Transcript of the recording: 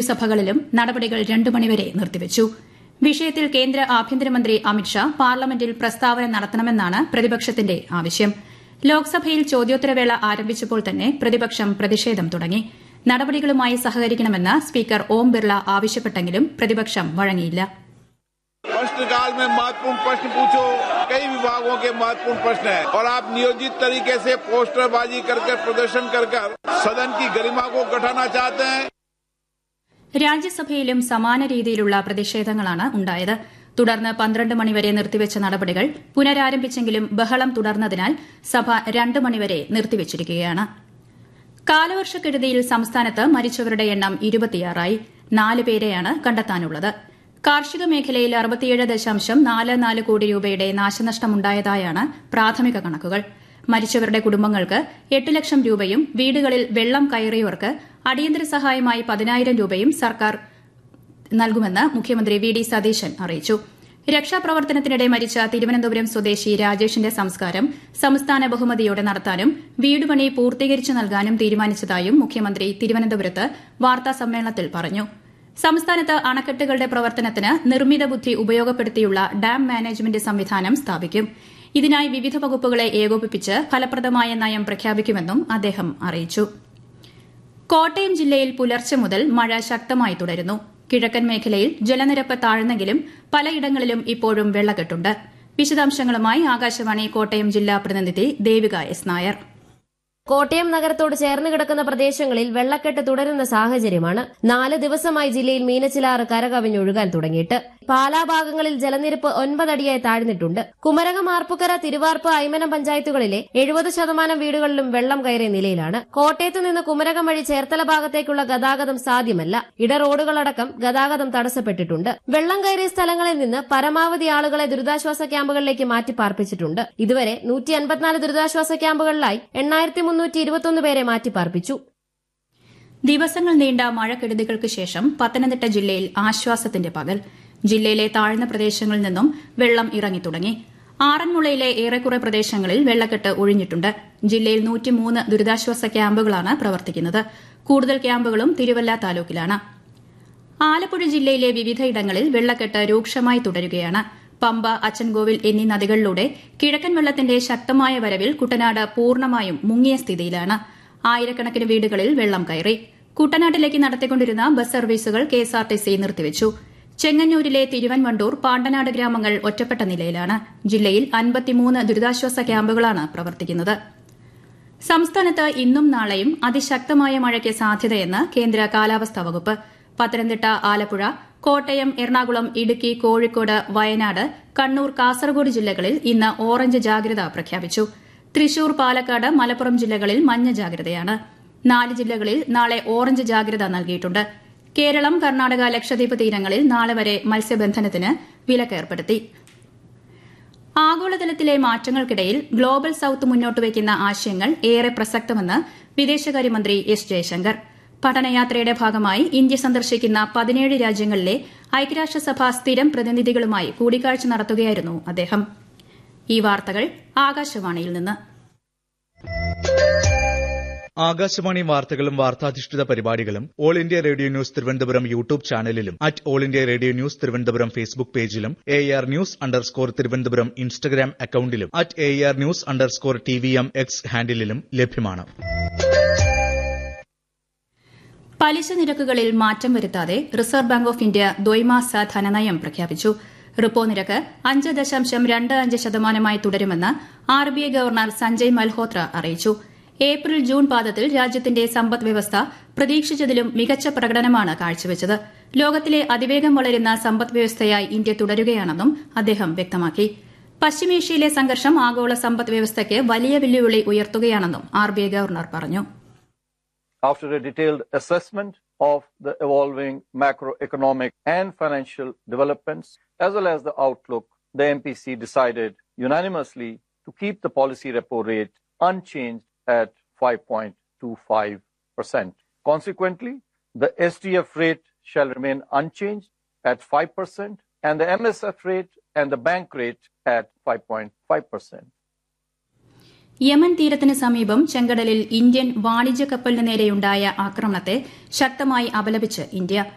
ഇരുസഭകളിലും നടപടികൾ രണ്ടു മണിവരെ നിർത്തിവച്ചു വിഷയത്തിൽ കേന്ദ്ര ആഭ്യന്തരമന്ത്രി അമിത്ഷാ പാർലമെന്റിൽ പ്രസ്താവന നടത്തണമെന്നാണ് പ്രതിപക്ഷത്തിന്റെ ആവശ്യം ലോക്സഭയിൽ ചോദ്യോത്തരവേള ആരംഭിച്ചപ്പോൾ തന്നെ പ്രതിപക്ഷം പ്രതിഷേധം തുടങ്ങി നടപടികളുമായി സഹകരിക്കണമെന്ന് സ്പീക്കർ ഓം ബിർള ആവശ്യപ്പെട്ടെങ്കിലും പ്രതിപക്ഷം വഴങ്ങിയില്ല प्रश्नकाल में महत्वपूर्ण प्रश्न पूछो कई विभागों के महत्वपूर्ण प्रश्न हैं और आप नियोजित तरीके से पोस्टरबाजी कर कर प्रदर्शन कर कर सदन की गरिमा को घटाना चाहते हैं രാജ്യസഭയിലും സമാന രീതിയിലുള്ള പ്രതിഷേധങ്ങളാണ് ഉണ്ടായത് തുടർന്ന് പന്ത്രണ്ട് മണിവരെ നിർത്തിവച്ച നടപടികൾ പുനരാരംഭിച്ചെങ്കിലും ബഹളം തുടർന്നതിനാൽ സഭ രണ്ട് മണിവരെ നിർത്തിവച്ചിരിക്കുകയാണ് കാലവർഷക്കെടുതിയിൽ സംസ്ഥാനത്ത് മരിച്ചവരുടെ എണ്ണം ഇരുപത്തിയാറായി നാല് പേരെയാണ് കണ്ടെത്താനുള്ളത് കാർഷിക മേഖലയിൽ അറുപത്തിയേഴ് ദശാംശം നാല് നാല് കോടി രൂപയുടെ നാശനഷ്ടമുണ്ടായതായാണ് പ്രാഥമിക കണക്കുകൾ മരിച്ചവരുടെ കുടുംബങ്ങൾക്ക് എട്ട് ലക്ഷം രൂപയും വീടുകളിൽ വെള്ളം കയറിയവർക്ക് അടിയന്തര സഹായമായി പതിനായിരം രൂപയും സർക്കാർ നൽകുമെന്ന് മുഖ്യമന്ത്രി വി ഡി സതീശൻ അറിയിച്ചു രക്ഷാപ്രവർത്തനത്തിനിടെ മരിച്ച തിരുവനന്തപുരം സ്വദേശി രാജേഷിന്റെ സംസ്കാരം സംസ്ഥാന ബഹുമതിയോടെ നടത്താനും വീടുപണി പൂർത്തീകരിച്ചു നൽകാനും തീരുമാനിച്ചതായും മുഖ്യമന്ത്രി തിരുവനന്തപുരത്ത് വാർത്താസമ്മേളനത്തിൽ പറഞ്ഞു സംസ്ഥാനത്ത് അണക്കെട്ടുകളുടെ പ്രവർത്തനത്തിന് നിർമ്മിത ബുദ്ധി ഉപയോഗപ്പെടുത്തിയുള്ള ഡാം മാനേജ്മെന്റ് സംവിധാനം സ്ഥാപിക്കും ഇതിനായി വിവിധ വകുപ്പുകളെ ഏകോപിപ്പിച്ച് ഫലപ്രദമായ നയം പ്രഖ്യാപിക്കുമെന്നും അദ്ദേഹം അറിയിച്ചു കോട്ടയം ജില്ലയിൽ പുലർച്ചെ മുതൽ മഴ ശക്തമായി തുടരുന്നു കിഴക്കൻ മേഖലയിൽ ജലനിരപ്പ് താഴ്ന്നെങ്കിലും പലയിടങ്ങളിലും ഇപ്പോഴും വെള്ളക്കെട്ടുണ്ട് വിശദാംശങ്ങളുമായി ആകാശവാണി കോട്ടയം ജില്ലാ പ്രതിനിധി ദേവിക എസ് നായർ കോട്ടയം നഗരത്തോട് ചേർന്ന് കിടക്കുന്ന പ്രദേശങ്ങളിൽ വെള്ളക്കെട്ട് തുടരുന്ന സാഹചര്യമാണ് നാല് ദിവസമായി ജില്ലയിൽ മീനച്ചിലാറ് കരകവിഞ്ഞൊഴുകാൻ തുടങ്ങിയിട്ട് പാലാ ഭാഗങ്ങളിൽ ജലനിരപ്പ് ഒൻപതടിയായി താഴ്ന്നിട്ടുണ്ട് കുമരകം ആർപ്പുക്കര തിരുവാർപ്പ് ഐമനം പഞ്ചായത്തുകളിലെ എഴുപത് ശതമാനം വീടുകളിലും വെള്ളം കയറിയ നിലയിലാണ് കോട്ടയത്ത് നിന്ന് കുമരകം വഴി ചേർത്തല ഭാഗത്തേക്കുള്ള ഗതാഗതം സാധ്യമല്ല ഇട റോഡുകളടക്കം ഗതാഗതം തടസ്സപ്പെട്ടിട്ടുണ്ട് വെള്ളം കയറിയ സ്ഥലങ്ങളിൽ നിന്ന് പരമാവധി ആളുകളെ ദുരിതാശ്വാസ ക്യാമ്പുകളിലേക്ക് മാറ്റി പാർപ്പിച്ചിട്ടുണ്ട് ഇതുവരെ നൂറ്റി അൻപത്തിനാല് ദുരിതാശ്വാസ ക്യാമ്പുകളിലായി എണ്ണായിരത്തി മുന്നൂറ്റി ഇരുപത്തൊന്ന് പേരെ മാറ്റിപ്പാർപ്പിച്ചു ദിവസങ്ങൾ നീണ്ട മഴക്കെടുതികൾക്ക് ശേഷം പത്തനംതിട്ട ജില്ലയിൽ ആശ്വാസത്തിന്റെ പകൽ ജില്ലയിലെ താഴ്ന്ന പ്രദേശങ്ങളിൽ നിന്നും വെള്ളം ഇറങ്ങിത്തുടങ്ങി ആറന്മുളയിലെ ഏറെക്കുറെ പ്രദേശങ്ങളിൽ വെള്ളക്കെട്ട് ഒഴിഞ്ഞിട്ടുണ്ട് ജില്ലയിൽ നൂറ്റിമൂന്ന് ദുരിതാശ്വാസ ക്യാമ്പുകളാണ് പ്രവർത്തിക്കുന്നത് കൂടുതൽ ക്യാമ്പുകളും തിരുവല്ല താലൂക്കിലാണ് ആലപ്പുഴ ജില്ലയിലെ വിവിധയിടങ്ങളിൽ വെള്ളക്കെട്ട് രൂക്ഷമായി തുടരുകയാണ് പമ്പ അച്ചൻകോവിൽ എന്നീ നദികളിലൂടെ കിഴക്കൻ വെള്ളത്തിന്റെ ശക്തമായ വരവിൽ കുട്ടനാട് പൂർണ്ണമായും മുങ്ങിയ സ്ഥിതിയിലാണ് ആയിരക്കണക്കിന് വീടുകളിൽ വെള്ളം കയറി കുട്ടനാട്ടിലേക്ക് നടത്തിക്കൊണ്ടിരുന്ന ബസ് സർവീസുകൾ കെഎസ്ആർടിസി നിർത്തിവച്ചു ചെങ്ങന്നൂരിലെ തിരുവൻവണ്ടൂർ പാണ്ടനാട് ഗ്രാമങ്ങൾ ഒറ്റപ്പെട്ട നിലയിലാണ് ജില്ലയിൽ അൻപത്തിമൂന്ന് ദുരിതാശ്വാസ ക്യാമ്പുകളാണ് പ്രവർത്തിക്കുന്നത് സംസ്ഥാനത്ത് ഇന്നും നാളെയും അതിശക്തമായ മഴയ്ക്ക് സാധ്യതയെന്ന് കേന്ദ്ര കാലാവസ്ഥാ വകുപ്പ് പത്തനംതിട്ട ആലപ്പുഴ കോട്ടയം എറണാകുളം ഇടുക്കി കോഴിക്കോട് വയനാട് കണ്ണൂർ കാസർഗോഡ് ജില്ലകളിൽ ഇന്ന് ഓറഞ്ച് ജാഗ്രത പ്രഖ്യാപിച്ചു തൃശൂർ പാലക്കാട് മലപ്പുറം ജില്ലകളിൽ മഞ്ഞ ജാഗ്രതയാണ് നാല് ജില്ലകളിൽ നാളെ ഓറഞ്ച് ജാഗ്രത നൽകിയിട്ടുണ്ട് കേരളം കർണാടക ലക്ഷദ്വീപ് തീരങ്ങളിൽ നാളെ വരെ മത്സ്യബന്ധനത്തിന് വിലക്കേർപ്പെടുത്തി ആഗോളതലത്തിലെ മാറ്റങ്ങൾക്കിടയിൽ ഗ്ലോബൽ സൌത്ത് മുന്നോട്ട് വയ്ക്കുന്ന ആശയങ്ങൾ ഏറെ പ്രസക്തമെന്ന് വിദേശകാര്യമന്ത്രി എസ് ജയശങ്കർ പഠനയാത്രയുടെ ഭാഗമായി ഇന്ത്യ സന്ദർശിക്കുന്ന പതിനേഴ് രാജ്യങ്ങളിലെ ഐക്യരാഷ്ട്രസഭ സ്ഥിരം പ്രതിനിധികളുമായി കൂടിക്കാഴ്ച നടത്തുകയായിരുന്നു അദ്ദേഹം ഈ വാർത്തകൾ ആകാശവാണിയിൽ നിന്ന് ആകാശവാണി വാർത്തകളും വാർത്താധിഷ്ഠിത പരിപാടികളും all India radio news Thiruvananthapuram YouTube ചാനലിലും at all India radio news Thiruvananthapuram Facebook പേജിലും A R news underscore Thiruvananthapuram Instagram അക്കൌണ്ടിലും at A R news underscore T V M X ഹാൻഡിലും ലഭ്യമാണ് പലിശ നിരക്കുകളിൽ മാറ്റം വരുത്താതെ റിസർവ് ബാങ്ക് ഓഫ് ഇന്ത്യ ദ്വൈമാസ ധനനയം പ്രഖ്യാപിച്ചു റിപ്പോ നിരക്ക് അഞ്ച് ദശാംശം രണ്ട് അഞ്ച് ശതമാനമായി തുടരുമെന്ന് R B I governor Sanjay Malhotra അറിയിച്ചു ഏപ്രിൽ ജൂൺ പാദത്തിൽ രാജ്യത്തിന്റെ സമ്പദ് വ്യവസ്ഥ പ്രതീക്ഷിച്ചതിലും മികച്ച പ്രകടനമാണ് കാഴ്ചവെച്ചത് ലോകത്തിലെ അതിവേഗം വളരുന്ന സമ്പദ് വ്യവസ്ഥയായി ഇന്ത്യ തുടരുകയാണെന്നും അദ്ദേഹം വ്യക്തമാക്കി പശ്ചിമേഷ്യയിലെ സംഘർഷം ആഗോള സമ്പദ് വ്യവസ്ഥയ്ക്ക് വലിയ വെല്ലുവിളി ഉയർത്തുകയാണെന്നും ആർ ബി ഐ ഗവർണർ പറഞ്ഞു after a detailed assessment of the evolving macroeconomic and financial developments, as well as the outlook, the MPC decided unanimously to keep the policy repo rate unchanged at 5.25%. Consequently, the SDF rate shall remain unchanged at 5% and the MSF rate and the bank rate at 5.5%. Yemen തീരത്തിന് സമീപം ചെങ്കടലിൽ Indian വാണിജ്യ കപ്പലിന് നേരെയുണ്ടായ ആക്രമണത്തെ ശക്തമായി അപലപിച്ച് India